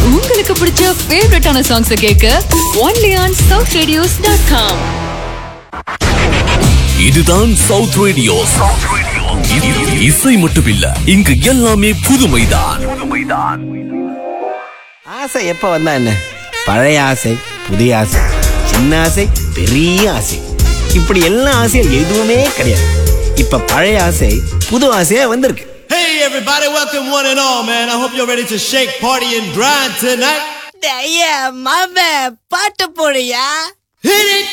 உங்களுக்கு பிடிச்ச ஃபேவரட்டான சாங்ஸ் கேட்க only on South Radios dot com இதுதான் சவுத் ரேடியோ இசை மட்டுமில்ல இங்கு எல்லாமே புதுமைதான் ஆசை எப்ப வந்தா என்ன பழைய ஆசை புதிய ஆசை சின்ன ஆசை பெரிய ஆசை இப்படி எல்லா ஆசையும் எதுவுமே கிடையாது இப்ப பழைய ஆசை புது ஆசையா வந்திருக்கு Hey everybody, welcome one and all, man. I hope you're ready to shake, party, and grind tonight. ஐயா மாம பாட்டு போடுயா Hit it!